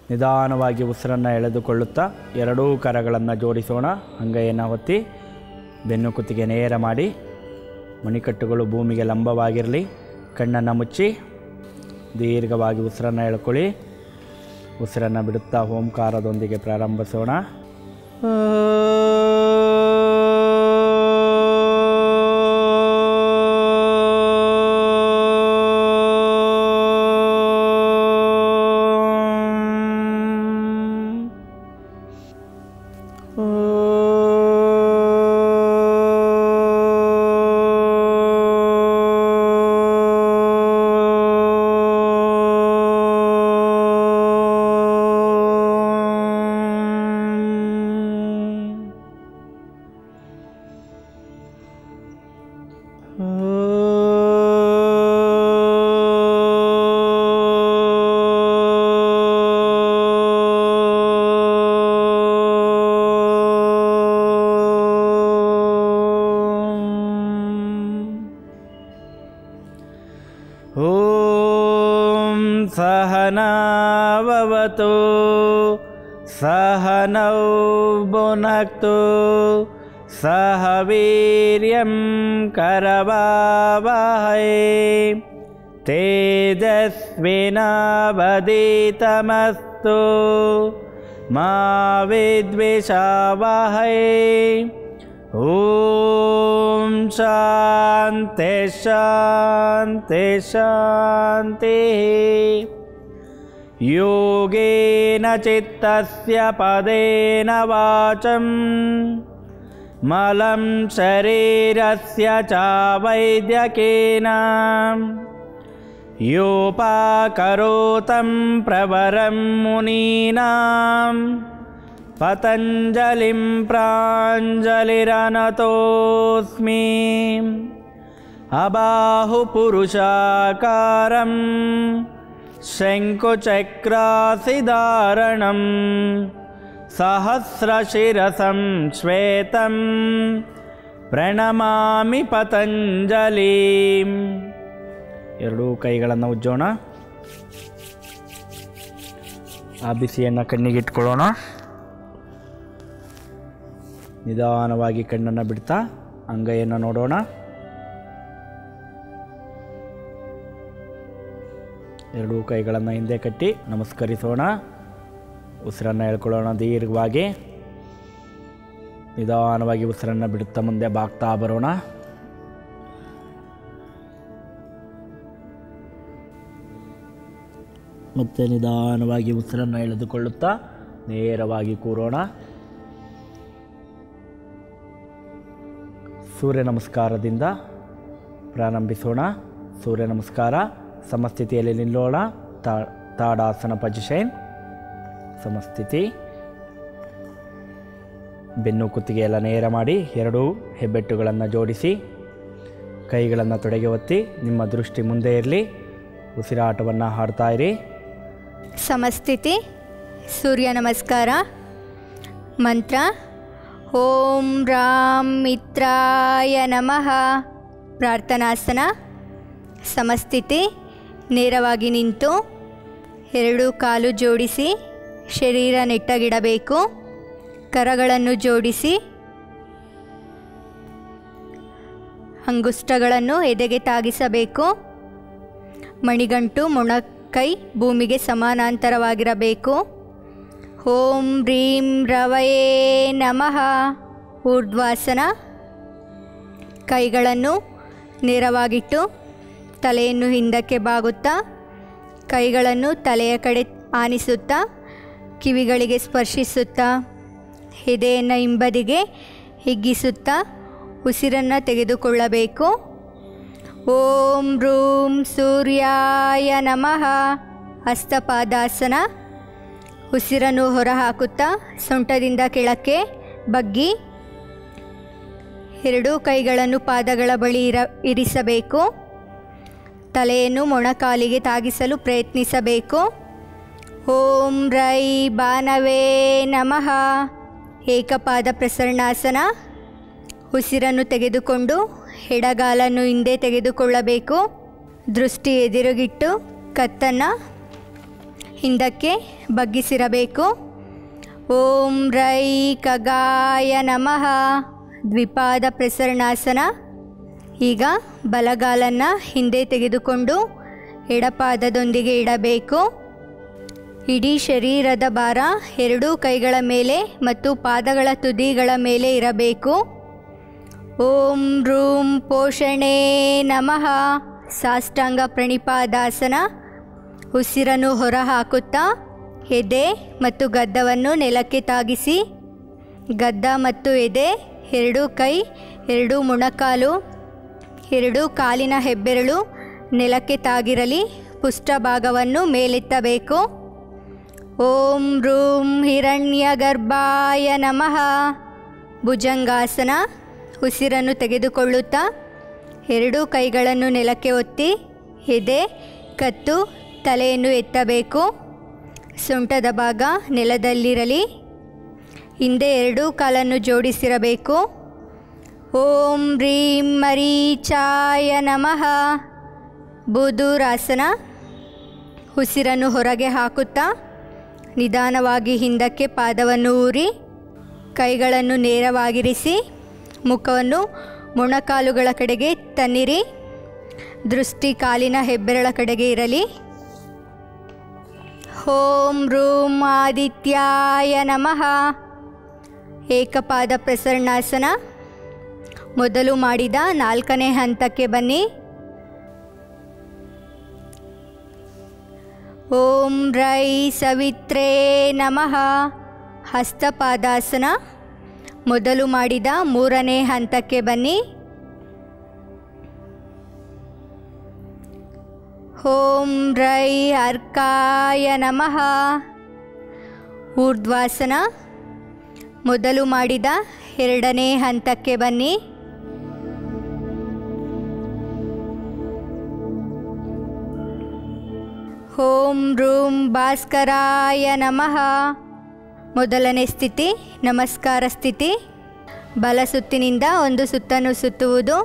ನಿಧಾನವಾಗಿ ಉಸಿರನ್ನು ಎಳೆದುಕೊಳ್ಳುತ್ತಾ ಎರಡೂ ಕರಗಳನ್ನು ಜೋಡಿಸೋಣ ಅಂಗೈಯನ್ನು ಹೊತ್ತಿ ಬೆನ್ನು ಕುತ್ತಿಗೆ ನೇರ ಮಾಡಿ ಮಣಿಕಟ್ಟುಗಳು ಭೂಮಿಗೆ ಲಂಬವಾಗಿರಲಿ ಕಣ್ಣನ್ನು ಮುಚ್ಚಿ ದೀರ್ಘವಾಗಿ ಉಸಿರನ್ನು ಎಳ್ಕೊಳ್ಳಿ ಉಸಿರನ್ನು ಬಿಡುತ್ತಾ ಓಂಕಾರದೊಂದಿಗೆ ಪ್ರಾರಂಭಿಸೋಣ ॐ सहनावतु सहनौ भुनक्तु सह वीर्यं करवावहै तेजस्विनावदितमस्तु मा विद्विषावहै ॐ शान्ति शान्ति शान्तिः योगेन चित्तस्य पदेन वाचं मलं शरीरस्य च वैद्यकेन योपाकरोतं प्रवरं मुनीनां पतञ्जलिं प्राञ्जलिरनतोऽस्मि अबाहुपुरुषाकारं शङ्कुचक्रासिधारणं सहस्रशिरसं श्वेतं ಪ್ರಣಮಾಮಿ ಪತಂಜಲಿಂ ಎರಡೂ ಕೈಗಳನ್ನು ಉಜ್ಜೋಣ ಆ ಬಿಸಿಯನ್ನು ಕಣ್ಣಿಗಿಟ್ಕೊಳ್ಳೋಣ ನಿಧಾನವಾಗಿ ಕಣ್ಣನ್ನು ಬಿಡ್ತಾ ಅಂಗೈಯನ್ನು ನೋಡೋಣ ಎರಡೂ ಕೈಗಳನ್ನು ಹಿಂದೆ ಕಟ್ಟಿ ನಮಸ್ಕರಿಸೋಣ ಉಸಿರನ್ನು ಹೇಳ್ಕೊಳ್ಳೋಣ ದೀರ್ಘವಾಗಿ ನಿಧಾನವಾಗಿ ಉಸಿರನ್ನು ಬಿಡುತ್ತಾ ಮುಂದೆ ಬಾಗ್ತಾ ಬರೋಣ ಮತ್ತೆ ನಿಧಾನವಾಗಿ ಉಸಿರನ್ನು ಎಳೆದುಕೊಳ್ಳುತ್ತಾ ನೇರವಾಗಿ ಕೂರೋಣ ಸೂರ್ಯ ನಮಸ್ಕಾರದಿಂದ ಪ್ರಾರಂಭಿಸೋಣ ಸೂರ್ಯ ನಮಸ್ಕಾರ ಸಮಸ್ಥಿತಿಯಲ್ಲಿ ನಿಲ್ಲೋಣ ತಾ ತಾಡಾಸನ ಪೊಸಿಷನ್ ಸಮಸ್ಥಿತಿ ಬೆನ್ನು ಕುತ್ತಿಗೆ ಎಲ್ಲ ನೇರ ಮಾಡಿ ಎರಡೂ ಹೆಬ್ಬೆಟ್ಟುಗಳನ್ನು ಜೋಡಿಸಿ ಕೈಗಳನ್ನು ತೊಡೆಗೆ ಒತ್ತಿ ನಿಮ್ಮ ದೃಷ್ಟಿ ಮುಂದೆ ಇರಲಿ ಉಸಿರಾಟವನ್ನು ಹಾಡ್ತಾ ಇರಿ ಸಮಸ್ಥಿತಿ ಸೂರ್ಯ ನಮಸ್ಕಾರ ಮಂತ್ರ ಓಂ ರಾಮ್ ಮಿತ್ರಾಯ ನಮಃ ಪ್ರಾರ್ಥನಾಸನ ಸಮಸ್ಥಿತಿ ನೇರವಾಗಿ ನಿಂತು ಎರಡು ಕಾಲು ಜೋಡಿಸಿ ಶರೀರ ನೆಟ್ಟಗಿಡಬೇಕು ಕರಗಳನ್ನು ಜೋಡಿಸಿ ಅಂಗುಷ್ಟಗಳನ್ನು ಎದೆಗೆ ತಾಗಿಸಬೇಕು ಮಣಿಗಂಟು ಮೊಣಕೈ ಭೂಮಿಗೆ ಸಮಾನಾಂತರವಾಗಿರಬೇಕು ಓಂ ರೀಂ ರವಯೇ ನಮಃ ಊರ್ಧ್ವಾಸನ ಕೈಗಳನ್ನು ನೇರವಾಗಿಟ್ಟು ತಲೆಯನ್ನು ಹಿಂದಕ್ಕೆ ಬಾಗುತ್ತಾ ಕೈಗಳನ್ನು ತಲೆಯ ಕಡೆ ಆನಿಸುತ್ತಾ ಕಿವಿಗಳಿಗೆ ಸ್ಪರ್ಶಿಸುತ್ತಾ ಎದೆಯನ್ನು ಹಿಂಬದಿಗೆ ಹಿಗ್ಗಿಸುತ್ತಾ ಉಸಿರನ್ನು ತೆಗೆದುಕೊಳ್ಳಬೇಕು ಓಂ ರೂಂ ಸೂರ್ಯಾಯ ನಮಃ ಹಸ್ತಪಾದಾಸನ ಉಸಿರನ್ನು ಹೊರಹಾಕುತ್ತಾ ಸೊಂಟದಿಂದ ಕೆಳಕ್ಕೆ ಬಗ್ಗಿ ಎರಡೂ ಕೈಗಳನ್ನು ಪಾದಗಳ ಬಳಿ ಇರ ಇರಿಸಬೇಕು ತಲೆಯನ್ನು ಮೊಣಕಾಲಿಗೆ ತಾಗಿಸಲು ಪ್ರಯತ್ನಿಸಬೇಕು ಓಂ ರೈ ಬಾನವೇ ನಮಃ ಏಕಪಾದ ಪ್ರಸರಣಾಸನ ಉಸಿರನ್ನು ತೆಗೆದುಕೊಂಡು ಎಡಗಾಲನ್ನು ಹಿಂದೆ ತೆಗೆದುಕೊಳ್ಳಬೇಕು ದೃಷ್ಟಿ ಎದುರುಗಿಟ್ಟು ಕತ್ತನ್ನು ಹಿಂದಕ್ಕೆ ಬಗ್ಗಿಸಿರಬೇಕು ಓಂ ರೈ ಖಗಾಯ ನಮಃ ದ್ವಿಪಾದ ಪ್ರಸರಣಾಸನ ಈಗ ಬಲಗಾಲನ್ನು ಹಿಂದೆ ತೆಗೆದುಕೊಂಡು ಎಡಪಾದದೊಂದಿಗೆ ಇಡಬೇಕು ಇಡೀ ಶರೀರದ ಭಾರ ಎರಡೂ ಕೈಗಳ ಮೇಲೆ ಮತ್ತು ಪಾದಗಳ ತುದಿಗಳ ಮೇಲೆ ಇರಬೇಕು ಓಂ ರೂಂ ಪೋಷಣೆ ನಮಃ ಸಾಷ್ಟಾಂಗ ಪ್ರಣಿಪಾದಾಸನ ಉಸಿರನ್ನು ಹೊರ ಹಾಕುತ್ತಾ ಎದೆ ಮತ್ತು ಗದ್ದವನ್ನು ನೆಲಕ್ಕೆ ತಾಗಿಸಿ ಗದ್ದ ಮತ್ತು ಎದೆ ಎರಡೂ ಕೈ ಎರಡೂ ಮೊಣಕಾಲು ಎರಡೂ ಕಾಲಿನ ಹೆಬ್ಬೆರಳು ನೆಲಕ್ಕೆ ತಾಗಿರಲಿ ಪುಷ್ಟಭಾಗವನ್ನು ಮೇಲೆತ್ತಬೇಕು ಓಂ ರೂಂ ಹಿರಣ್ಯ ಗರ್ಭಾಯ ನಮಃ ಭುಜಂಗಾಸನ ಉಸಿರನ್ನು ತೆಗೆದುಕೊಳ್ಳುತ್ತಾ ಎರಡೂ ಕೈಗಳನ್ನು ನೆಲಕ್ಕೆ ಒತ್ತಿ ಎದೆ ಕತ್ತು ತಲೆಯನ್ನು ಎತ್ತಬೇಕು ಸೊಂಟದ ಭಾಗ ನೆಲದಲ್ಲಿರಲಿ ಹಿಂದೆ ಎರಡೂ ಕಾಲನ್ನು ಜೋಡಿಸಿರಬೇಕು ಓಂ ರೀಂ ಮರೀಚಾಯ ನಮಃ ಬುಧೂರಾಸನ ಉಸಿರನ್ನು ಹೊರಗೆ ಹಾಕುತ್ತಾ ನಿಧಾನವಾಗಿ ಹಿಂದಕ್ಕೆ ಪಾದವನ್ನು ಊರಿ ಕೈಗಳನ್ನು ನೇರವಾಗಿರಿಸಿ ಮುಖವನ್ನು ಮೊಣಕಾಲುಗಳ ಕಡೆಗೆ ತನ್ನಿರಿ ದೃಷ್ಟಿ ಕಾಲಿನ ಹೆಬ್ಬೆರಳ ಕಡೆಗೆ ಇರಲಿ ಓಂ ರೂಂ ಆದಿತ್ಯಾಯ ನಮಃ ಏಕಪಾದ ಪ್ರಸರಣಾಸನ ಮೊದಲು ಮಾಡಿದ ನಾಲ್ಕನೇ ಹಂತಕ್ಕೆ ಬನ್ನಿ ಓಂ ರೈ ಸವಿತ್ರೇ ನಮಃ ಹಸ್ತಪಾದಾಸನ ಮೊದಲು ಮಾಡಿದ ಮೂರನೇ ಹಂತಕ್ಕೆ ಬನ್ನಿ ಓಂ ರೈ ಅರ್ಕಾಯ ನಮಃ ಊರ್ಧ್ವಾಸನ ಮೊದಲು ಮಾಡಿದ ಎರಡನೇ ಹಂತಕ್ಕೆ ಬನ್ನಿ ಓಂ ರೂಂ ಭಾಸ್ಕರಾಯ ನಮಃ ಮೊದಲನೇ ಸ್ಥಿತಿ ನಮಸ್ಕಾರ ಸ್ಥಿತಿ ಬಲ ಸುತ್ತಿನಿಂದ ಒಂದು ಸುತ್ತನ್ನು ಸುತ್ತುವುದು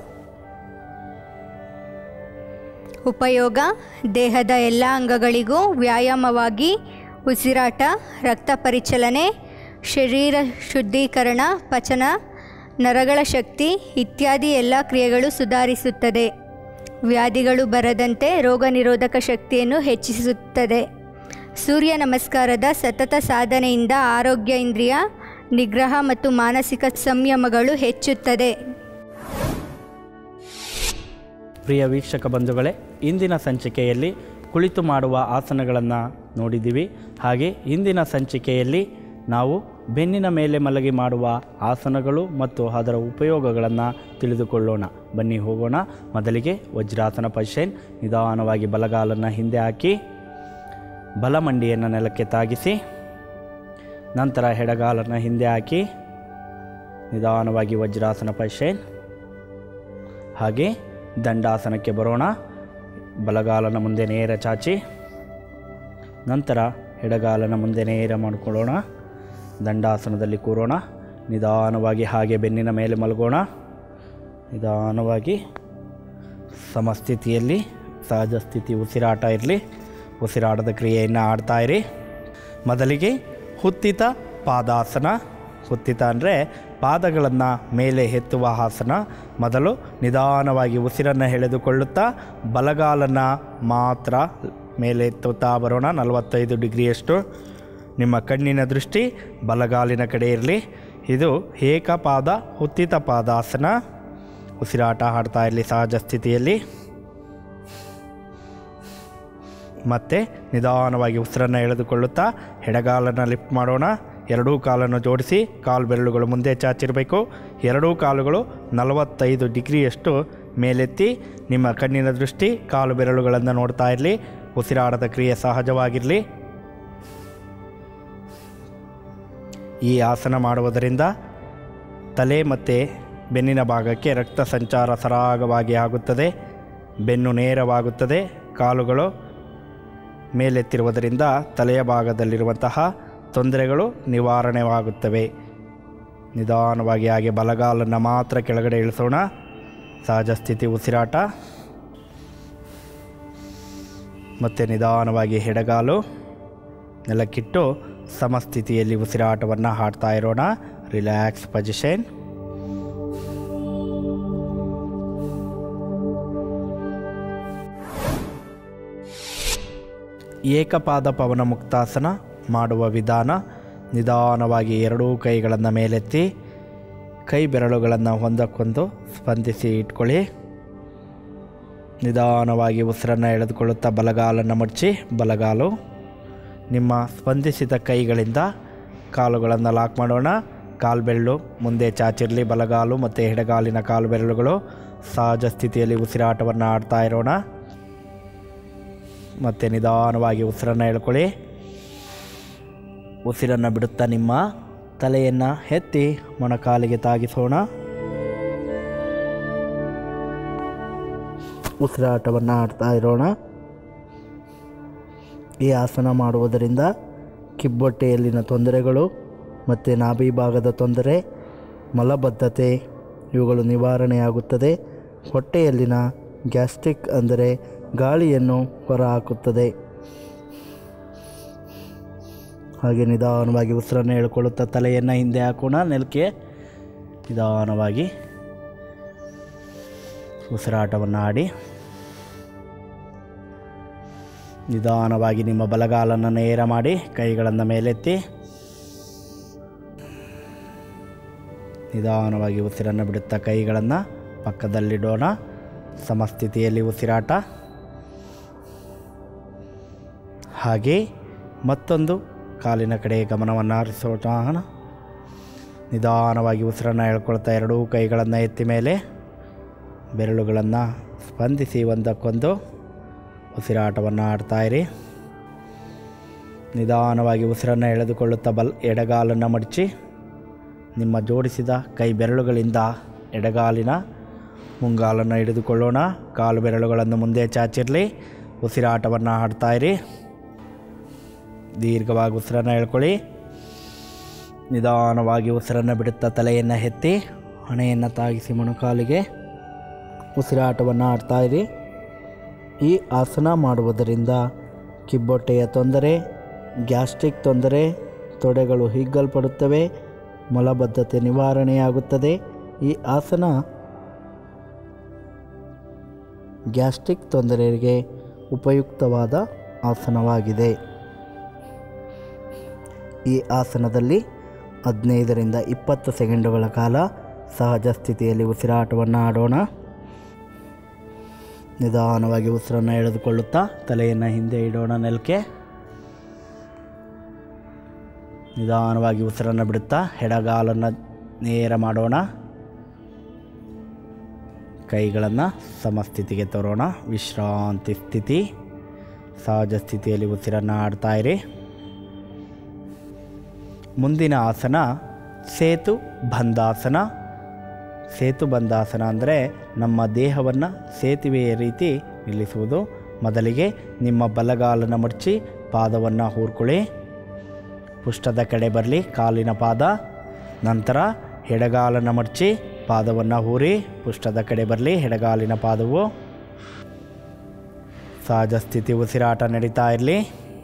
ಉಪಯೋಗ ದೇಹದ ಎಲ್ಲ ಅಂಗಗಳಿಗೂ ವ್ಯಾಯಾಮವಾಗಿ ಉಸಿರಾಟ ರಕ್ತ ಪರಿಚಲನೆ ಶರೀರ ಶುದ್ಧೀಕರಣ ಪಚನ ನರಗಳ ಶಕ್ತಿ ಇತ್ಯಾದಿ ಎಲ್ಲ ಕ್ರಿಯೆಗಳು ಸುಧಾರಿಸುತ್ತದೆ ವ್ಯಾಧಿಗಳು ಬರದಂತೆ ರೋಗ ನಿರೋಧಕ ಶಕ್ತಿಯನ್ನು ಹೆಚ್ಚಿಸುತ್ತದೆ ಸೂರ್ಯ ನಮಸ್ಕಾರದ ಸತತ ಸಾಧನೆಯಿಂದ ಆರೋಗ್ಯ ಇಂದ್ರಿಯ ನಿಗ್ರಹ ಮತ್ತು ಮಾನಸಿಕ ಸಂಯಮಗಳು ಹೆಚ್ಚುತ್ತದೆ ಪ್ರಿಯ ವೀಕ್ಷಕ ಬಂಧುಗಳೇ ಇಂದಿನ ಸಂಚಿಕೆಯಲ್ಲಿ ಕುಳಿತು ಮಾಡುವ ಆಸನಗಳನ್ನು ನೋಡಿದ್ದೀವಿ ಹಾಗೆ ಇಂದಿನ ಸಂಚಿಕೆಯಲ್ಲಿ ನಾವು ಬೆನ್ನಿನ ಮೇಲೆ ಮಲಗಿ ಮಾಡುವ ಆಸನಗಳು ಮತ್ತು ಅದರ ಉಪಯೋಗಗಳನ್ನು ತಿಳಿದುಕೊಳ್ಳೋಣ ಬನ್ನಿ ಹೋಗೋಣ ಮೊದಲಿಗೆ ವಜ್ರಾಸನ ಪೊಸಿಷನ್ ನಿಧಾನವಾಗಿ ಬಲಗಾಲನ್ನು ಹಿಂದೆ ಹಾಕಿ ಬಲಮಂಡಿಯನ್ನು ನೆಲಕ್ಕೆ ತಾಗಿಸಿ ನಂತರ ಎಡಗಾಲನ್ನು ಹಿಂದೆ ಹಾಕಿ ನಿಧಾನವಾಗಿ ವಜ್ರಾಸನ ಪೊಸಿಷನ್ ಹಾಗೆ ದಂಡಾಸನಕ್ಕೆ ಬರೋಣ ಬಲಗಾಲನ ಮುಂದೆ ನೇರ ಚಾಚಿ ನಂತರ ಎಡಗಾಲನ ಮುಂದೆ ನೇರ ಮಾಡಿಕೊಳ್ಳೋಣ ದಂಡಾಸನದಲ್ಲಿ ಕೂರೋಣ ನಿಧಾನವಾಗಿ ಹಾಗೆ ಬೆನ್ನಿನ ಮೇಲೆ ಮಲಗೋಣ ನಿಧಾನವಾಗಿ ಸಮಸ್ಥಿತಿಯಲ್ಲಿ ಸಹಜ ಸ್ಥಿತಿ ಉಸಿರಾಟ ಇರಲಿ ಉಸಿರಾಟದ ಕ್ರಿಯೆಯನ್ನು ಆಡ್ತಾ ಇರಿ ಮೊದಲಿಗೆ ಹುತ್ತಿತ ಪಾದಾಸನ ಹುತ್ತಿತ ಅಂದರೆ ಪಾದಗಳನ್ನು ಮೇಲೆ ಎತ್ತುವ ಆಸನ ಮೊದಲು ನಿಧಾನವಾಗಿ ಉಸಿರನ್ನು ಎಳೆದುಕೊಳ್ಳುತ್ತಾ ಬಲಗಾಲನ್ನು ಮಾತ್ರ ಮೇಲೆ ಎತ್ತುತ್ತಾ ಬರೋಣ ನಲವತ್ತೈದು ಡಿಗ್ರಿಯಷ್ಟು ನಿಮ್ಮ ಕಣ್ಣಿನ ದೃಷ್ಟಿ ಬಲಗಾಲಿನ ಕಡೆ ಇರಲಿ ಇದು ಏಕಪಾದ ಹುತ್ತಿತ ಪಾದಾಸನ ಉಸಿರಾಟ ಹಾಡ್ತಾ ಇರಲಿ ಸಹಜ ಸ್ಥಿತಿಯಲ್ಲಿ ಮತ್ತು ನಿಧಾನವಾಗಿ ಉಸಿರನ್ನು ಎಳೆದುಕೊಳ್ಳುತ್ತಾ ಎಡಗಾಲನ್ನು ಲಿಫ್ಟ್ ಮಾಡೋಣ ಎರಡೂ ಕಾಲನ್ನು ಜೋಡಿಸಿ ಕಾಲು ಬೆರಳುಗಳು ಮುಂದೆ ಚಾಚಿರಬೇಕು ಎರಡೂ ಕಾಲುಗಳು ನಲವತ್ತೈದು ಡಿಗ್ರಿಯಷ್ಟು ಮೇಲೆತ್ತಿ ನಿಮ್ಮ ಕಣ್ಣಿನ ದೃಷ್ಟಿ ಕಾಲು ಬೆರಳುಗಳನ್ನು ನೋಡ್ತಾ ಇರಲಿ ಉಸಿರಾಟದ ಕ್ರಿಯೆ ಸಹಜವಾಗಿರಲಿ ಈ ಆಸನ ಮಾಡುವುದರಿಂದ ತಲೆ ಮತ್ತು ಬೆನ್ನಿನ ಭಾಗಕ್ಕೆ ರಕ್ತ ಸಂಚಾರ ಸರಾಗವಾಗಿ ಆಗುತ್ತದೆ ಬೆನ್ನು ನೇರವಾಗುತ್ತದೆ ಕಾಲುಗಳು ಮೇಲೆತ್ತಿರುವುದರಿಂದ ತಲೆಯ ಭಾಗದಲ್ಲಿರುವಂತಹ ತೊಂದರೆಗಳು ನಿವಾರಣೆವಾಗುತ್ತವೆ ನಿಧಾನವಾಗಿ ಹಾಗೆ ಬಲಗಾಲನ್ನು ಮಾತ್ರ ಕೆಳಗಡೆ ಇಳಿಸೋಣ ಸಹಜ ಸ್ಥಿತಿ ಉಸಿರಾಟ ಮತ್ತು ನಿಧಾನವಾಗಿ ಎಡಗಾಲು ನೆಲಕ್ಕಿಟ್ಟು ಸಮಸ್ಥಿತಿಯಲ್ಲಿ ಉಸಿರಾಟವನ್ನು ಹಾಡ್ತಾ ಇರೋಣ ರಿಲ್ಯಾಕ್ಸ್ ಪೊಸಿಷನ್ ಏಕಪಾದ ಪವನ ಮುಕ್ತಾಸನ ಮಾಡುವ ವಿಧಾನ ನಿಧಾನವಾಗಿ ಎರಡೂ ಕೈಗಳನ್ನು ಮೇಲೆತ್ತಿ ಕೈ ಬೆರಳುಗಳನ್ನು ಒಂದಕ್ಕೊಂದು ಸ್ಪಂದಿಸಿ ಇಟ್ಕೊಳ್ಳಿ ನಿಧಾನವಾಗಿ ಉಸಿರನ್ನು ಎಳೆದುಕೊಳ್ಳುತ್ತಾ ಬಲಗಾಲನ್ನು ಮುಚ್ಚಿ ಬಲಗಾಲು ನಿಮ್ಮ ಸ್ಪಂದಿಸಿದ ಕೈಗಳಿಂದ ಕಾಲುಗಳನ್ನು ಲಾಕ್ ಮಾಡೋಣ ಕಾಲು ಬೆರಳು ಮುಂದೆ ಚಾಚಿರಲಿ ಬಲಗಾಲು ಮತ್ತು ಎಡಗಾಲಿನ ಕಾಲು ಬೆರಳುಗಳು ಸಹಜ ಸ್ಥಿತಿಯಲ್ಲಿ ಉಸಿರಾಟವನ್ನು ಆಡ್ತಾ ಇರೋಣ ಮತ್ತು ನಿಧಾನವಾಗಿ ಉಸಿರನ್ನು ಎಳ್ಕೊಳ್ಳಿ ಉಸಿರನ್ನು ಬಿಡುತ್ತಾ ನಿಮ್ಮ ತಲೆಯನ್ನು ಎತ್ತಿ ಮೊಣಕಾಲಿಗೆ ತಾಗಿಸೋಣ ಉಸಿರಾಟವನ್ನು ಆಡ್ತಾ ಇರೋಣ ಈ ಆಸನ ಮಾಡುವುದರಿಂದ ಕಿಬ್ಬೊಟ್ಟೆಯಲ್ಲಿನ ತೊಂದರೆಗಳು ಮತ್ತು ನಾಭಿ ಭಾಗದ ತೊಂದರೆ ಮಲಬದ್ಧತೆ ಇವುಗಳು ನಿವಾರಣೆಯಾಗುತ್ತದೆ ಹೊಟ್ಟೆಯಲ್ಲಿನ ಗ್ಯಾಸ್ಟ್ರಿಕ್ ಅಂದರೆ ಗಾಳಿಯನ್ನು ಹೊರಹಾಕುತ್ತದೆ ಹಾಗೆ ನಿಧಾನವಾಗಿ ಉಸಿರನ್ನು ಹೇಳ್ಕೊಳ್ಳುತ್ತಾ ತಲೆಯನ್ನು ಹಿಂದೆ ಹಾಕೋಣ ನೆಲಕ್ಕೆ ನಿಧಾನವಾಗಿ ಉಸಿರಾಟವನ್ನು ಆಡಿ ನಿಧಾನವಾಗಿ ನಿಮ್ಮ ಬಲಗಾಲನ್ನು ನೇರ ಮಾಡಿ ಕೈಗಳನ್ನು ಮೇಲೆತ್ತಿ ನಿಧಾನವಾಗಿ ಉಸಿರನ್ನು ಬಿಡುತ್ತಾ ಕೈಗಳನ್ನು ಪಕ್ಕದಲ್ಲಿಡೋಣ ಸಮಸ್ಥಿತಿಯಲ್ಲಿ ಉಸಿರಾಟ ಹಾಗೆ ಮತ್ತೊಂದು ಕಾಲಿನ ಕಡೆ ಗಮನವನ್ನು ಹರಿಸೋಣ ನಿಧಾನವಾಗಿ ಉಸಿರನ್ನು ಹೇಳ್ಕೊಳ್ತಾ ಎರಡೂ ಕೈಗಳನ್ನು ಎತ್ತಿ ಮೇಲೆ ಬೆರಳುಗಳನ್ನು ಸ್ಪಂದಿಸಿ ಒಂದಕ್ಕೊಂದು ಉಸಿರಾಟವನ್ನು ಆಡ್ತಾಯಿರಿ ನಿಧಾನವಾಗಿ ಉಸಿರನ್ನು ಎಳೆದುಕೊಳ್ಳುತ್ತಾ ಬಲ್ ಎಡಗಾಲನ್ನು ಮಡಚಿ ನಿಮ್ಮ ಜೋಡಿಸಿದ ಕೈ ಬೆರಳುಗಳಿಂದ ಎಡಗಾಲಿನ ಮುಂಗಾಲನ್ನು ಹಿಡಿದುಕೊಳ್ಳೋಣ ಕಾಲು ಬೆರಳುಗಳನ್ನು ಮುಂದೆ ಚಾಚಿರಲಿ ಉಸಿರಾಟವನ್ನು ಆಡ್ತಾಯಿರಿ ದೀರ್ಘವಾಗಿ ಉಸಿರನ್ನು ಹೇಳ್ಕೊಳ್ಳಿ ನಿಧಾನವಾಗಿ ಉಸಿರನ್ನು ಬಿಡುತ್ತಾ ತಲೆಯನ್ನು ಎತ್ತಿ ಹಣೆಯನ್ನು ತಾಗಿಸಿ ಮೊಣಕಾಲಿಗೆ ಉಸಿರಾಟವನ್ನು ಆಡ್ತಾಯಿರಿ ಈ ಆಸನ ಮಾಡುವುದರಿಂದ ಕಿಬ್ಬೊಟ್ಟೆಯ ತೊಂದರೆ ಗ್ಯಾಸ್ಟ್ರಿಕ್ ತೊಂದರೆ ತೊಡೆಗಳು ಹಿಗ್ಗಲ್ಪಡುತ್ತವೆ ಮಲಬದ್ಧತೆ ನಿವಾರಣೆಯಾಗುತ್ತದೆ ಈ ಆಸನ ಗ್ಯಾಸ್ಟ್ರಿಕ್ ತೊಂದರೆಗೆ ಉಪಯುಕ್ತವಾದ ಆಸನವಾಗಿದೆ ಈ ಆಸನದಲ್ಲಿ ಹದಿನೈದರಿಂದ ಇಪ್ಪತ್ತು ಸೆಕೆಂಡುಗಳ ಕಾಲ ಸಹಜ ಸ್ಥಿತಿಯಲ್ಲಿ ಉಸಿರಾಟವನ್ನು ಆಡೋಣ ನಿಧಾನವಾಗಿ ಉಸಿರನ್ನು ಎಳೆದುಕೊಳ್ಳುತ್ತಾ ತಲೆಯನ್ನು ಹಿಂದೆ ಇಡೋಣ ನೆಲಕ್ಕೆ ನಿಧಾನವಾಗಿ ಉಸಿರನ್ನು ಬಿಡುತ್ತಾ ಎಡಗಾಲನ್ನು ನೇರ ಮಾಡೋಣ ಕೈಗಳನ್ನು ಸಮಸ್ಥಿತಿಗೆ ತರೋಣ ವಿಶ್ರಾಂತಿ ಸ್ಥಿತಿ ಸಹಜ ಸ್ಥಿತಿಯಲ್ಲಿ ಉಸಿರನ್ನು ಆಡ್ತಾಯಿರಿ ಮುಂದಿನ ಆಸನ ಸೇತು ಬಂಧಾಸನ ಸೇತು ಬಂಧಾಸನ ಅಂದರೆ ನಮ್ಮ ದೇಹವನ್ನು ಸೇತುವೆಯ ರೀತಿ ನಿಲ್ಲಿಸುವುದು ಮೊದಲಿಗೆ ನಿಮ್ಮ ಬಲಗಾಲನ್ನು ಮಡಚಿ ಪಾದವನ್ನು ಹೂರ್ಕೊಳ್ಳಿ ಪುಷ್ಟದ ಕಡೆ ಬರಲಿ ಕಾಲಿನ ಪಾದ ನಂತರ ಎಡಗಾಲನ್ನು ಮಡಚಿ ಪಾದವನ್ನು ಹೂರಿ ಪುಷ್ಟದ ಕಡೆ ಬರಲಿ ಎಡಗಾಲಿನ ಪಾದವು ಸಹಜ ಸ್ಥಿತಿ ಉಸಿರಾಟ ನಡೀತಾ ಇರಲಿ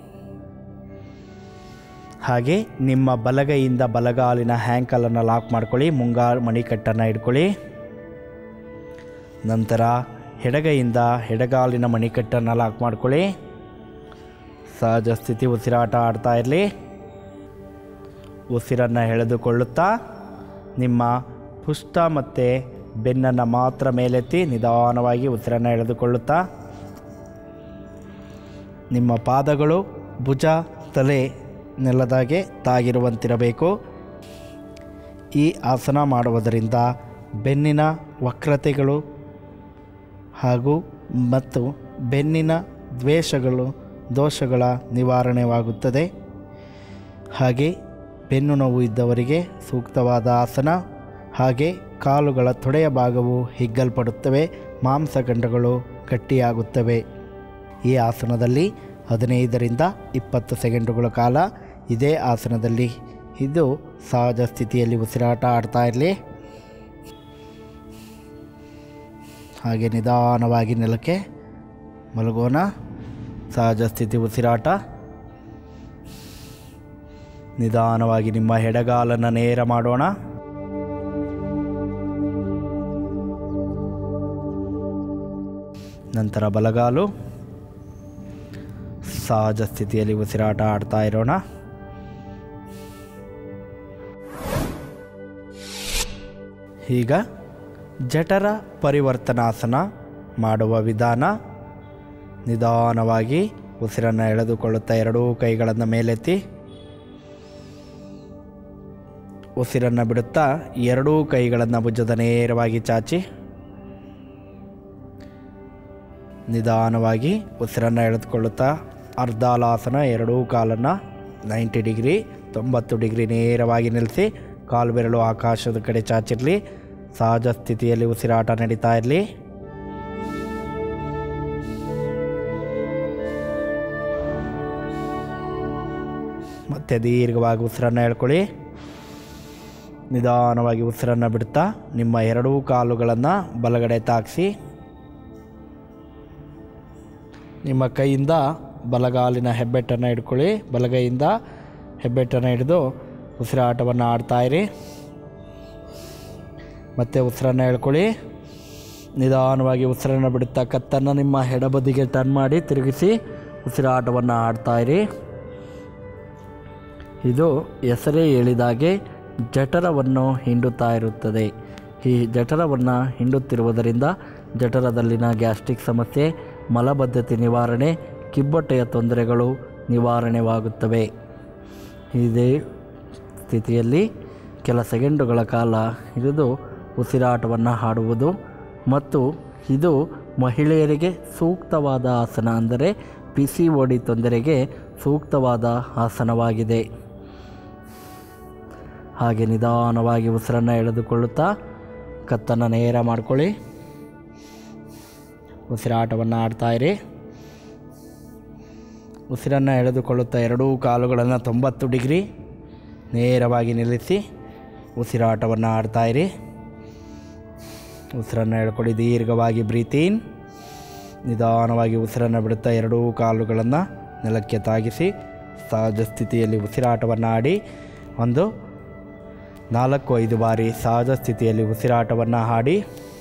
ಹಾಗೆ ನಿಮ್ಮ ಬಲಗೈಯಿಂದ ಬಲಗಾಲಿನ ಹ್ಯಾಂಕಲನ್ನು ಲಾಕ್ ಮಾಡ್ಕೊಳ್ಳಿ ಮುಂಗಾ ಮಣಿಕಟ್ಟನ್ನು ಇಟ್ಕೊಳ್ಳಿ ನಂತರ ಎಡಗೈಯಿಂದ ಎಡಗಾಲಿನ ಮಣಿಕಟ್ಟನ್ನು ಲಾಕ್ ಮಾಡ್ಕೊಳ್ಳಿ ಸಹಜ ಸ್ಥಿತಿ ಉಸಿರಾಟ ಆಡ್ತಾ ಇರಲಿ ಉಸಿರನ್ನು ಎಳೆದುಕೊಳ್ಳುತ್ತಾ ನಿಮ್ಮ ಪುಷ್ಟ ಮತ್ತು ಬೆನ್ನನ್ನು ಮಾತ್ರ ಮೇಲೆತ್ತಿ ನಿಧಾನವಾಗಿ ಉಸಿರನ್ನು ಎಳೆದುಕೊಳ್ಳುತ್ತಾ ನಿಮ್ಮ ಪಾದಗಳು ಭುಜ ತಲೆ ನೆಲದಾಗೆ ತಾಗಿರುವಂತಿರಬೇಕು ಈ ಆಸನ ಮಾಡುವುದರಿಂದ ಬೆನ್ನಿನ ವಕ್ರತೆಗಳು ಹಾಗೂ ಮತ್ತು ಬೆನ್ನಿನ ದ್ವೇಷಗಳು ದೋಷಗಳ ನಿವಾರಣೆವಾಗುತ್ತದೆ ಹಾಗೆ ಬೆನ್ನು ನೋವು ಇದ್ದವರಿಗೆ ಸೂಕ್ತವಾದ ಆಸನ ಹಾಗೆ ಕಾಲುಗಳ ತೊಡೆಯ ಭಾಗವು ಹಿಗ್ಗಲ್ಪಡುತ್ತವೆ ಮಾಂಸಖಂಡಗಳು ಗಟ್ಟಿಯಾಗುತ್ತವೆ ಈ ಆಸನದಲ್ಲಿ ಹದಿನೈದರಿಂದ ಇಪ್ಪತ್ತು ಸೆಕೆಂಡುಗಳ ಕಾಲ ಇದೇ ಆಸನದಲ್ಲಿ ಇದು ಸಹಜ ಸ್ಥಿತಿಯಲ್ಲಿ ಉಸಿರಾಟ ಆಡ್ತಾ ಇರಲಿ ಹಾಗೆ ನಿಧಾನವಾಗಿ ನೆಲಕ್ಕೆ ಮಲಗೋಣ ಸಹಜ ಸ್ಥಿತಿ ಉಸಿರಾಟ ನಿಧಾನವಾಗಿ ನಿಮ್ಮ ಎಡಗಾಲನ್ನು ನೇರ ಮಾಡೋಣ ನಂತರ ಬಲಗಾಲು ಸಹಜ ಸ್ಥಿತಿಯಲ್ಲಿ ಉಸಿರಾಟ ಆಡ್ತಾ ಇರೋಣ ಈಗ ಜಠರ ಪರಿವರ್ತನಾಸನ ಮಾಡುವ ವಿಧಾನ ನಿಧಾನವಾಗಿ ಉಸಿರನ್ನು ಎಳೆದುಕೊಳ್ಳುತ್ತಾ ಎರಡೂ ಕೈಗಳನ್ನು ಮೇಲೆತ್ತಿ ಉಸಿರನ್ನು ಬಿಡುತ್ತಾ ಎರಡೂ ಕೈಗಳನ್ನು ಭುಜದ ನೇರವಾಗಿ ಚಾಚಿ ನಿಧಾನವಾಗಿ ಉಸಿರನ್ನು ಎಳೆದುಕೊಳ್ಳುತ್ತಾ ಅರ್ಧಾಲಾಸನ ಎರಡೂ ಕಾಲನ್ನು ನೈಂಟಿ ಡಿಗ್ರಿ ತೊಂಬತ್ತು ಡಿಗ್ರಿ ನೇರವಾಗಿ ನಿಲ್ಲಿಸಿ ಕಾಲು ಬೆರಳು ಆಕಾಶದ ಕಡೆ ಚಾಚಿರಲಿ ಸಹಜ ಸ್ಥಿತಿಯಲ್ಲಿ ಉಸಿರಾಟ ನಡೀತಾ ಇರಲಿ ಮತ್ತೆ ದೀರ್ಘವಾಗಿ ಉಸಿರನ್ನು ಹೇಳ್ಕೊಳ್ಳಿ ನಿಧಾನವಾಗಿ ಉಸಿರನ್ನು ಬಿಡ್ತಾ ನಿಮ್ಮ ಎರಡೂ ಕಾಲುಗಳನ್ನು ಬಲಗಡೆ ತಾಗಿಸಿ ನಿಮ್ಮ ಕೈಯಿಂದ ಬಲಗಾಲಿನ ಹೆಬ್ಬೆಟ್ಟನ್ನು ಹಿಡ್ಕೊಳ್ಳಿ ಬಲಗೈಯಿಂದ ಹೆಬ್ಬೆಟ್ಟನ್ನು ಹಿಡಿದು ಉಸಿರಾಟವನ್ನು ಆಡ್ತಾಯಿರಿ ಮತ್ತೆ ಉಸಿರನ್ನು ಹೇಳ್ಕೊಳ್ಳಿ ನಿಧಾನವಾಗಿ ಉಸಿರನ್ನು ಬಿಡುತ್ತಾ ಕತ್ತನ್ನು ನಿಮ್ಮ ಎಡಬದಿಗೆ ಟರ್ನ್ ಮಾಡಿ ತಿರುಗಿಸಿ ಉಸಿರಾಟವನ್ನು ಆಡ್ತಾಯಿರಿ ಇದು ಹೆಸರೇ ಹೇಳಿದಾಗೆ ಜಠರವನ್ನು ಹಿಂಡುತ್ತಾ ಇರುತ್ತದೆ ಈ ಜಠರವನ್ನು ಹಿಂಡುತ್ತಿರುವುದರಿಂದ ಜಠರದಲ್ಲಿನ ಗ್ಯಾಸ್ಟ್ರಿಕ್ ಸಮಸ್ಯೆ ಮಲಬದ್ಧತೆ ನಿವಾರಣೆ ಕಿಬ್ಬೊಟ್ಟೆಯ ತೊಂದರೆಗಳು ನಿವಾರಣೆವಾಗುತ್ತವೆ ಇದೇ ಸ್ಥಿತಿಯಲ್ಲಿ ಕೆಲ ಸೆಕೆಂಡುಗಳ ಕಾಲ ಹಿಡಿದು ಉಸಿರಾಟವನ್ನು ಹಾಡುವುದು ಮತ್ತು ಇದು ಮಹಿಳೆಯರಿಗೆ ಸೂಕ್ತವಾದ ಆಸನ ಅಂದರೆ ಪಿ ಸಿ ಒ ಡಿ ತೊಂದರೆಗೆ ಸೂಕ್ತವಾದ ಆಸನವಾಗಿದೆ ಹಾಗೆ ನಿಧಾನವಾಗಿ ಉಸಿರನ್ನು ಎಳೆದುಕೊಳ್ಳುತ್ತಾ ಕತ್ತನ್ನು ನೇರ ಮಾಡ್ಕೊಳ್ಳಿ ಉಸಿರಾಟವನ್ನು ಆಡ್ತಾಯಿರಿ ಉಸಿರನ್ನು ಎಳೆದುಕೊಳ್ಳುತ್ತಾ ಎರಡೂ ಕಾಲುಗಳನ್ನು ತೊಂಬತ್ತು ಡಿಗ್ರಿ ನೇರವಾಗಿ ನಿಲ್ಲಿಸಿ ಉಸಿರಾಟವನ್ನು ಆಡ್ತಾಯಿರಿ ಉಸಿರನ್ನು ಎಳ್ಕೊಳ್ಳಿ ದೀರ್ಘವಾಗಿ ಬ್ರೀತೀನ್ ನಿಧಾನವಾಗಿ ಉಸಿರನ್ನು ಬಿಡುತ್ತಾ ಎರಡೂ ಕಾಲುಗಳನ್ನು ನೆಲಕ್ಕೆ ತಾಗಿಸಿ ಸಹಜ ಸ್ಥಿತಿಯಲ್ಲಿ ಉಸಿರಾಟವನ್ನು ಆಡಿ ಒಂದು ನಾಲ್ಕು ಐದು ಬಾರಿ ಸಹಜ ಸ್ಥಿತಿಯಲ್ಲಿ ಉಸಿರಾಟವನ್ನು ಹಾಡಿ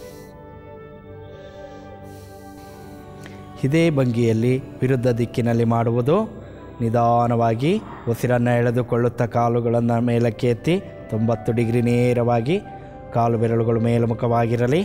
ಇದೇ ಭಂಗಿಯಲ್ಲಿ ವಿರುದ್ಧ ದಿಕ್ಕಿನಲ್ಲಿ ಮಾಡುವುದು ನಿಧಾನವಾಗಿ ಉಸಿರನ್ನು ಎಳೆದುಕೊಳ್ಳುತ್ತಾ ಕಾಲುಗಳನ್ನು ಮೇಲಕ್ಕೆ ಎತ್ತಿ ತೊಂಬತ್ತು ಡಿಗ್ರಿ ನೇರವಾಗಿ ಕಾಲು ಬೆರಳುಗಳು ಮೇಲ್ಮುಖವಾಗಿರಲಿ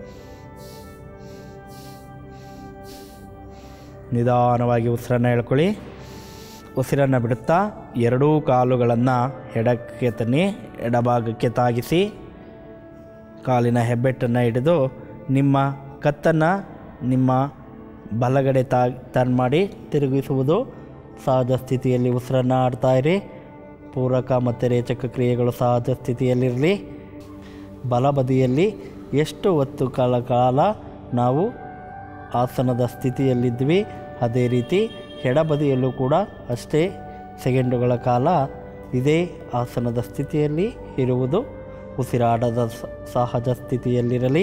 ನಿಧಾನವಾಗಿ ಉಸಿರನ್ನು ಎಳ್ಕೊಳ್ಳಿ ಉಸಿರನ್ನು ಬಿಡುತ್ತಾ ಎರಡೂ ಕಾಲುಗಳನ್ನು ಎಡಕ್ಕೆ ತನ್ನಿ ಎಡಭಾಗಕ್ಕೆ ತಾಗಿಸಿ ಕಾಲಿನ ಹೆಬ್ಬೆಟ್ಟನ್ನು ಹಿಡಿದು ನಿಮ್ಮ ಕತ್ತನ್ನು ನಿಮ್ಮ ಬಲಗಡೆ ತಾ ಟರ್ನ್ ಮಾಡಿ ತಿರುಗಿಸುವುದು ಸಹಜ ಸ್ಥಿತಿಯಲ್ಲಿ ಉಸಿರನ್ನು ಆಡ್ತಾಯಿರಿ ಪೂರಕ ಮತ್ತು ರೇಚಕ ಕ್ರಿಯೆಗಳು ಸಹಜ ಸ್ಥಿತಿಯಲ್ಲಿರಲಿ ಬಲಬದಿಯಲ್ಲಿ ಎಷ್ಟು ಹೊತ್ತು ಕಾಲ ಕಾಲ ನಾವು ಆಸನದ ಸ್ಥಿತಿಯಲ್ಲಿದ್ವಿ ಅದೇ ರೀತಿ ಎಡಬದಿಯಲ್ಲೂ ಕೂಡ ಅಷ್ಟೇ ಸೆಕೆಂಡುಗಳ ಕಾಲ ಇದೇ ಆಸನದ ಸ್ಥಿತಿಯಲ್ಲಿ ಇರುವುದು ಉಸಿರಾಟದ ಸ- ಸಹಜ ಸ್ಥಿತಿಯಲ್ಲಿರಲಿ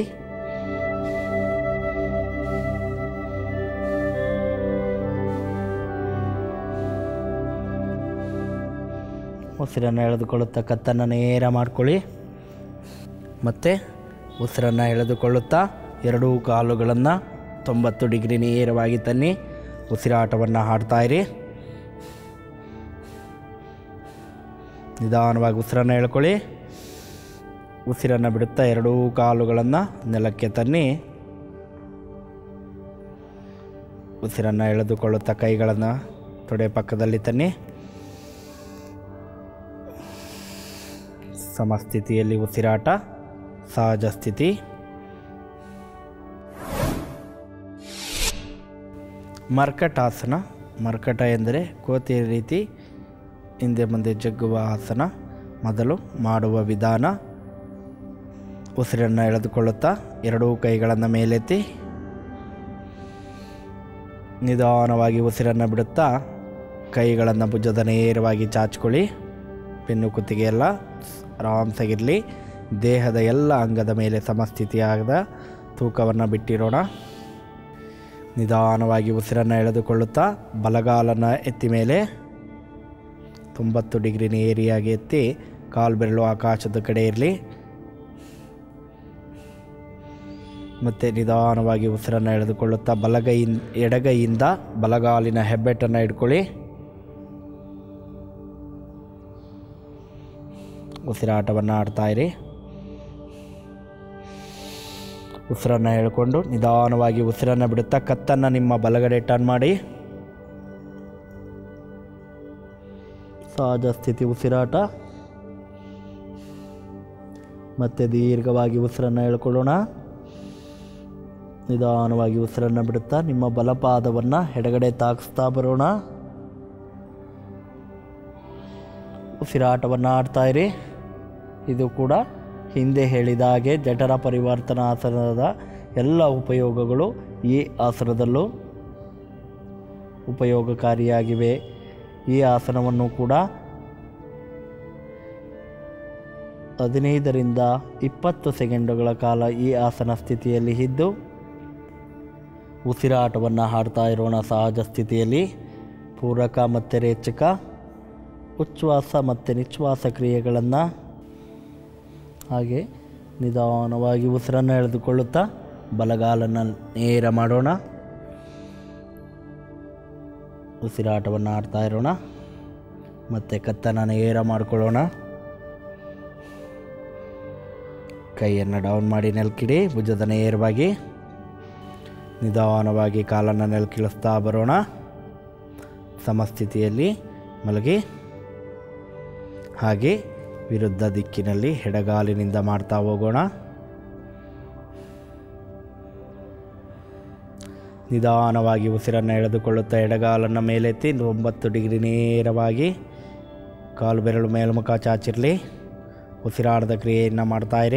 ಉಸಿರನ್ನು ಎಳೆದುಕೊಳ್ಳುತ್ತಾ ಕತ್ತನ್ನು ನೇರ ಮಾಡ್ಕೊಳ್ಳಿ ಮತ್ತು ಉಸಿರನ್ನು ಎಳೆದುಕೊಳ್ಳುತ್ತಾ ಎರಡೂ ಕಾಲುಗಳನ್ನು ತೊಂಬತ್ತು ಡಿಗ್ರಿ ನೇರವಾಗಿ ತನ್ನಿ ಉಸಿರಾಟವನ್ನು ಹಾಡ್ತಾಯಿರಿ ನಿಧಾನವಾಗಿ ಉಸಿರನ್ನು ಎಳ್ಕೊಳ್ಳಿ ಉಸಿರನ್ನು ಬಿಡುತ್ತಾ ಎರಡೂ ಕಾಲುಗಳನ್ನು ನೆಲಕ್ಕೆ ತನ್ನಿ ಉಸಿರನ್ನು ಎಳೆದುಕೊಳ್ಳುತ್ತಾ ಕೈಗಳನ್ನು ತೊಡೆ ಪಕ್ಕದಲ್ಲಿ ತನ್ನಿ ಸಮಸ್ಥಿತಿಯಲ್ಲಿ ಉಸಿರಾಟ ಸಹಜ ಸ್ಥಿತಿ ಮರ್ಕಟಾಸನ ಮರ್ಕಟ ಎಂದರೆ ಕೋತಿಯ ರೀತಿ ಹಿಂದೆ ಮುಂದೆ ಜಗ್ಗುವ ಆಸನ ಮೊದಲು ಮಾಡುವ ವಿಧಾನ ಉಸಿರನ್ನು ಎಳೆದುಕೊಳ್ಳುತ್ತಾ ಎರಡೂ ಕೈಗಳನ್ನು ಮೇಲೆತ್ತಿ ನಿಧಾನವಾಗಿ ಉಸಿರನ್ನು ಬಿಡುತ್ತಾ ಕೈಗಳನ್ನು ಭುಜದ ನೇರವಾಗಿ ಚಾಚಿಕೊಳ್ಳಿ ಬೆನ್ನು ಕುತ್ತಿಗೆ ಎಲ್ಲ ಆರಾಮ್ಸಾಗಿರಲಿ ದೇಹದ ಎಲ್ಲ ಅಂಗದ ಮೇಲೆ ಸಮಸ್ಥಿತಿಯಾದ ತೂಕವನ್ನು ಬಿಟ್ಟಿರೋಣ ನಿಧಾನವಾಗಿ ಉಸಿರನ್ನು ಎಳೆದುಕೊಳ್ಳುತ್ತಾ ಬಲಗಾಲನ್ನು ಎತ್ತಿ ಮೇಲೆ ತೊಂಬತ್ತು ಡಿಗ್ರಿ ನೇರಿಯಾಗಿ ಎತ್ತಿ ಕಾಲು ಬೆರಳು ಆಕಾಶದ ಕಡೆ ಇರಲಿ ಮತ್ತು ನಿಧಾನವಾಗಿ ಉಸಿರನ್ನು ಎಳೆದುಕೊಳ್ಳುತ್ತಾ ಬಲಗೈಯಿಂದ ಎಡಗೈಯಿಂದ ಬಲಗಾಲಿನ ಹೆಬ್ಬೆಟ್ಟನ್ನು ಇಟ್ಕೊಳ್ಳಿ ಉಸಿರಾಟವನ್ನು ಆಡ್ತಾ ಇರಿ ಉಸಿರನ್ನು ಹೇಳ್ಕೊಂಡು ನಿಧಾನವಾಗಿ ಉಸಿರನ್ನು ಬಿಡುತ್ತಾ ಕತ್ತನ್ನು ನಿಮ್ಮ ಬಲಗಡೆ ಟರ್ನ್ ಮಾಡಿ ಸಹಜ ಸ್ಥಿತಿ ಉಸಿರಾಟ ಮತ್ತೆ ದೀರ್ಘವಾಗಿ ಉಸಿರನ್ನು ಹೇಳ್ಕೊಳ್ಳೋಣ ನಿಧಾನವಾಗಿ ಉಸಿರನ್ನು ಬಿಡುತ್ತಾ ನಿಮ್ಮ ಬಲಪಾದವನ್ನು ಎಡಗಡೆ ತಾಗಿಸ್ತಾ ಬರೋಣ ಉಸಿರಾಟವನ್ನು ಆಡ್ತಾ ಇರಿ ಇದು ಕೂಡ ಹಿಂದೆ ಹೇಳಿದ ಹಾಗೆ ಜಠರ ಪರಿವರ್ತನಾ ಆಸನದ ಎಲ್ಲ ಉಪಯೋಗಗಳು ಈ ಆಸನದಲ್ಲೂ ಉಪಯೋಗಕಾರಿಯಾಗಿವೆ ಈ ಆಸನವನ್ನು ಕೂಡ ಹದಿನೈದರಿಂದ ಇಪ್ಪತ್ತು ಸೆಕೆಂಡುಗಳ ಕಾಲ ಈ ಆಸನ ಸ್ಥಿತಿಯಲ್ಲಿ ಇದ್ದು ಉಸಿರಾಟವನ್ನು ಹಾಡ್ತಾ ಇರೋಣ ಸಹಜ ಸ್ಥಿತಿಯಲ್ಲಿ ಪೂರಕ ಮತ್ತು ರೇಚಕ ಉಚ್ಛ್ವಾಸ ಮತ್ತು ನಿಶ್ವಾಸ ಕ್ರಿಯೆಗಳನ್ನು ಹಾಗೆ ನಿಧಾನವಾಗಿ ಉಸಿರನ್ನು ಎಳೆದುಕೊಳ್ಳುತ್ತಾ ಬಲಗಾಲನ್ನು ನೇರ ಮಾಡೋಣ ಉಸಿರಾಟವನ್ನು ಆಡ್ತಾ ಇರೋಣ ಮತ್ತು ಕತ್ತನ್ನು ನೇರ ಮಾಡಿಕೊಳ್ಳೋಣ ಕೈಯನ್ನು ಡೌನ್ ಮಾಡಿ ನೆಲಕಿಡಿ ಭುಜದ ನೇರವಾಗಿ ನಿಧಾನವಾಗಿ ಕಾಲನ್ನು ನೆಲಕಿಳಿಸ್ತಾ ಬರೋಣ ಸಮಸ್ಥಿತಿಯಲ್ಲಿ ಮಲಗಿ ಹಾಗೆ ವಿರುದ್ಧ ದಿಕ್ಕಿನಲ್ಲಿ ಎಡಗಾಲಿನಿಂದ ಮಾಡ್ತಾ ಹೋಗೋಣ ನಿಧಾನವಾಗಿ ಉಸಿರನ್ನು ಎಳೆದುಕೊಳ್ಳುತ್ತಾ ಎಡಗಾಲನ್ನು ಮೇಲೆತ್ತಿ ಒಂಬತ್ತು ಡಿಗ್ರಿ ನೇರವಾಗಿ ಕಾಲು ಬೆರಳು ಮೇಲ್ಮುಖ ಚಾಚಿರಲಿ ಉಸಿರಾಡದ ಕ್ರಿಯೆಯನ್ನು ಮಾಡ್ತಾಯಿರಿ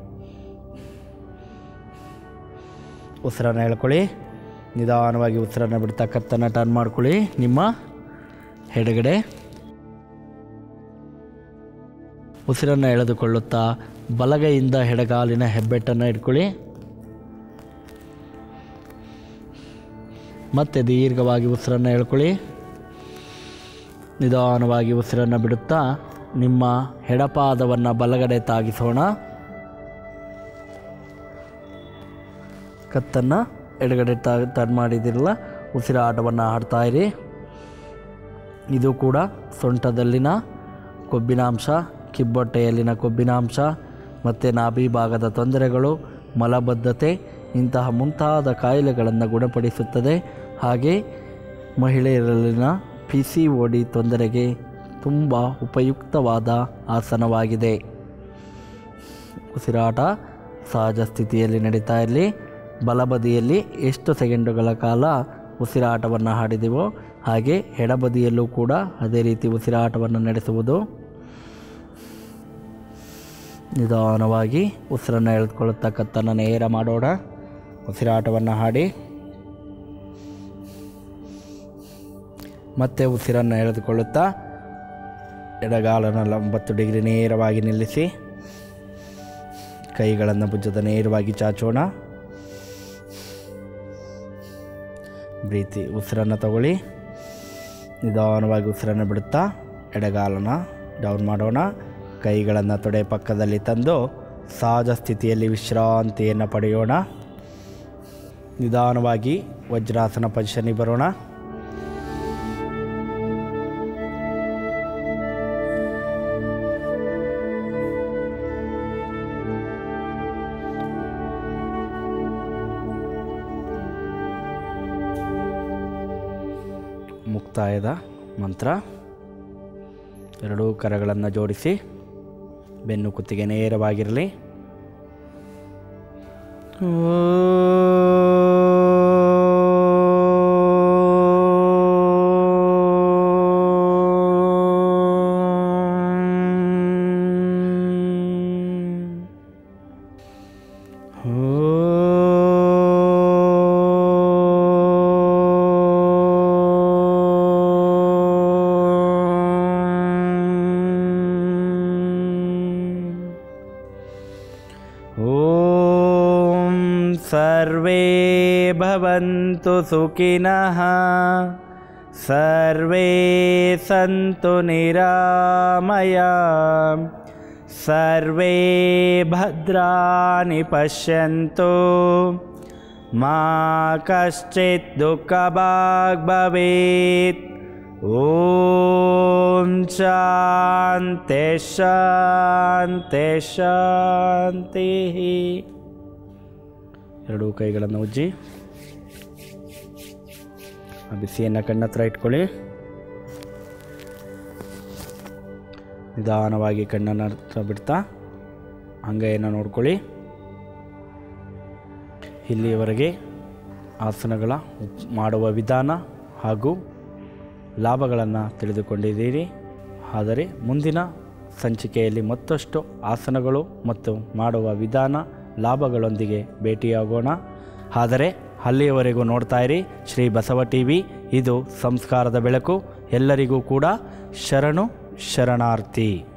ಉಸಿರನ್ನು ಹೇಳ್ಕೊಳ್ಳಿ ನಿಧಾನವಾಗಿ ಉಸಿರನ್ನು ಬಿಡ್ತಾ ಕತ್ತನ್ನು ಟರ್ನ್ ಮಾಡ್ಕೊಳ್ಳಿ ನಿಮ್ಮ ಎಡಗಡೆ ಉಸಿರನ್ನು ಎಳೆದುಕೊಳ್ಳುತ್ತಾ ಬಲಗೈಯಿಂದ ಎಡಗಾಲಿನ ಹೆಬ್ಬೆಟ್ಟನ್ನು ಇಟ್ಕೊಳ್ಳಿ ಮತ್ತೆ ದೀರ್ಘವಾಗಿ ಉಸಿರನ್ನು ಎಳ್ಕೊಳ್ಳಿ ನಿಧಾನವಾಗಿ ಉಸಿರನ್ನು ಬಿಡುತ್ತಾ ನಿಮ್ಮ ಎಡಪಾದವನ್ನು ಬಲಗಡೆ ತಾಗಿಸೋಣ ಕತ್ತನ್ನು ಎಡಗಡೆ ತ ಟರ್ನ್ ಮಾಡಿದಿರಲ್ಲ ಉಸಿರಾಟವನ್ನು ಆಡ್ತಾ ಇರಿ ಇದು ಕೂಡ ಸೊಂಟದಲ್ಲಿನ ಕೊಬ್ಬಿನಾಂಶ ಕಿಬ್ಬೊಟ್ಟೆಯಲ್ಲಿನ ಕೊಬ್ಬಿನಾಂಶ ಮತ್ತು ನಾಭಿ ಭಾಗದ ತೊಂದರೆಗಳು ಮಲಬದ್ಧತೆ ಇಂತಹ ಮುಂತಾದ ಕಾಯಿಲೆಗಳನ್ನು ಗುಣಪಡಿಸುತ್ತದೆ ಹಾಗೆ ಮಹಿಳೆಯರಲ್ಲಿನ ಪಿ ಸಿ ಒ ಡಿ ತೊಂದರೆಗೆ ತುಂಬ ಉಪಯುಕ್ತವಾದ ಆಸನವಾಗಿದೆ ಉಸಿರಾಟ ಸಹಜ ಸ್ಥಿತಿಯಲ್ಲಿ ನಡೀತಾ ಇರಲಿ ಬಲಬದಿಯಲ್ಲಿ ಎಷ್ಟು ಸೆಕೆಂಡುಗಳ ಕಾಲ ಉಸಿರಾಟವನ್ನು ಹಾಡಿದೆವೋ ಹಾಗೆ ಎಡಬದಿಯಲ್ಲೂ ಕೂಡ ಅದೇ ರೀತಿ ಉಸಿರಾಟವನ್ನು ನಡೆಸುವುದು ನಿಧಾನವಾಗಿ ಉಸಿರನ್ನು ಎಳೆದುಕೊಳ್ಳುತ್ತಾ ಕತ್ತನ್ನು ನೇರ ಮಾಡೋಣ ಉಸಿರಾಟವನ್ನು ಹಾಡಿ ಮತ್ತೆ ಉಸಿರನ್ನು ಎಳೆದುಕೊಳ್ಳುತ್ತಾ ಎಡಗಾಲನ್ನು ಒಂಬತ್ತು ಡಿಗ್ರಿ ನೇರವಾಗಿ ನಿಲ್ಲಿಸಿ ಕೈಗಳನ್ನು ಭುಜದ ನೇರವಾಗಿ ಚಾಚೋಣ ಪ್ರೀತಿ ಉಸಿರನ್ನು ತಗೊಳ್ಳಿ ನಿಧಾನವಾಗಿ ಉಸಿರನ್ನು ಬಿಡುತ್ತಾ ಎಡಗಾಲನ್ನು ಡೌನ್ ಮಾಡೋಣ ಕೈಗಳನ್ನು ತೊಡೆ ಪಕ್ಕದಲ್ಲಿ ತಂದು ಸಹಜ ಸ್ಥಿತಿಯಲ್ಲಿ ವಿಶ್ರಾಂತಿಯನ್ನು ಪಡೆಯೋಣ ನಿಧಾನವಾಗಿ ವಜ್ರಾಸನ ಪೊಸಿಷನ್ನಿಗೆ ಬರೋಣ ಮುಕ್ತಾಯದ ಮಂತ್ರ ಎರಡೂ ಕರಗಳನ್ನು ಜೋಡಿಸಿ ಬೆನ್ನು ಕುತ್ತಿಗೆ ನೇರವಾಗಿರಲಿ ॐ सर्वे भवन्तु सुखिनः सर्वे सन्तु निरामया सर्वे भद्राणि पश्यन्तु मा कश्चित् दुःखभाग् भवेत् ॐ शान्ति ಶಾಂತಿ ಶಾಂತಿ ಎರಡೂ ಕೈಗಳನ್ನು ಉಜ್ಜಿ ಆ ಬಿಸಿಯನ್ನು ಕಣ್ಣತ್ರ ಇಟ್ಕೊಳ್ಳಿ ನಿಧಾನವಾಗಿ ಕಣ್ಣನ್ನು ಹತ್ರ ಬಿಡ್ತಾ ಅಂಗೈಯನ್ನು ನೋಡ್ಕೊಳ್ಳಿ ಇಲ್ಲಿಯವರೆಗೆ ಆಸನಗಳ ಉಪ್- ಮಾಡುವ ವಿಧಾನ ಹಾಗೂ ಲಾಭಗಳನ್ನು ತಿಳಿದುಕೊಂಡಿದ್ದೀರಿ ಆದರೆ ಮುಂದಿನ ಸಂಚಿಕೆಯಲ್ಲಿ ಮತ್ತಷ್ಟು ಆಸನಗಳು ಮತ್ತು ಮಾಡುವ ವಿಧಾನ ಲಾಭಗಳೊಂದಿಗೆ ಭೇಟಿಯಾಗೋಣ ಆದರೆ ಅಲ್ಲಿಯವರೆಗೂ ನೋಡ್ತಾ ಇರಿ ಶ್ರೀ ಬಸವ ಟಿ ವಿ ಇದು ಸಂಸ್ಕಾರದ ಬೆಳಕು ಎಲ್ಲರಿಗೂ ಕೂಡ ಶರಣು ಶರಣಾರ್ಥಿ